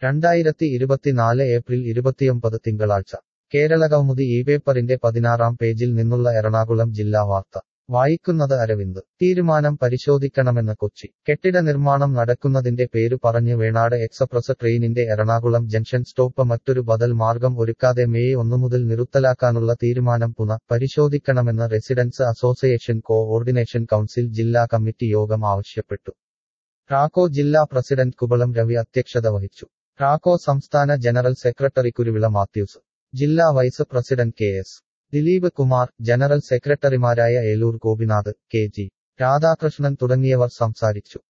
രണ്ടായിരത്തി ഇരുപത്തിനാല് ഏപ്രിൽ ഇരുപത്തിയൊമ്പത് തിങ്കളാഴ്ച കേരളകൗമുദി ഈ പേപ്പറിന്റെ പതിനാറാം പേജിൽ നിന്നുള്ള എറണാകുളം ജില്ലാ വാർത്ത വായിക്കുന്നത് അരവിന്ദ് തീരുമാനം പരിശോധിക്കണമെന്ന് കൊച്ചി കെട്ടിട നിർമ്മാണം നടക്കുന്നതിന്റെ പേരു പറഞ്ഞ് വേണാട് എക്സപ്രസ് ട്രെയിനിന്റെ എറണാകുളം ജംഗ്ഷൻ സ്റ്റോപ്പ് മറ്റൊരു ബദൽ മാർഗം ഒരുക്കാതെ മെയ് ഒന്നു മുതൽ നിർത്തലാക്കാനുള്ള തീരുമാനം പുനഃ പരിശോധിക്കണമെന്ന് residence association coordination council ജില്ലാ കമ്മിറ്റി യോഗം ആവശ്യപ്പെട്ടു റാക്കോ ജില്ലാ പ്രസിഡന്റ് കുബളം രവി അധ്യക്ഷത വഹിച്ചു റാക്കോ സംസ്ഥാന ജനറൽ സെക്രട്ടറി കുരുവിള മാത്യൂസ് ജില്ലാ vice president K S Dileep Kumar general സെക്രട്ടറിമാരായ ഏലൂർ ഗോപിനാഥ് കെ ജി രാധാകൃഷ്ണൻ തുടങ്ങിയവർ സംസാരിച്ചു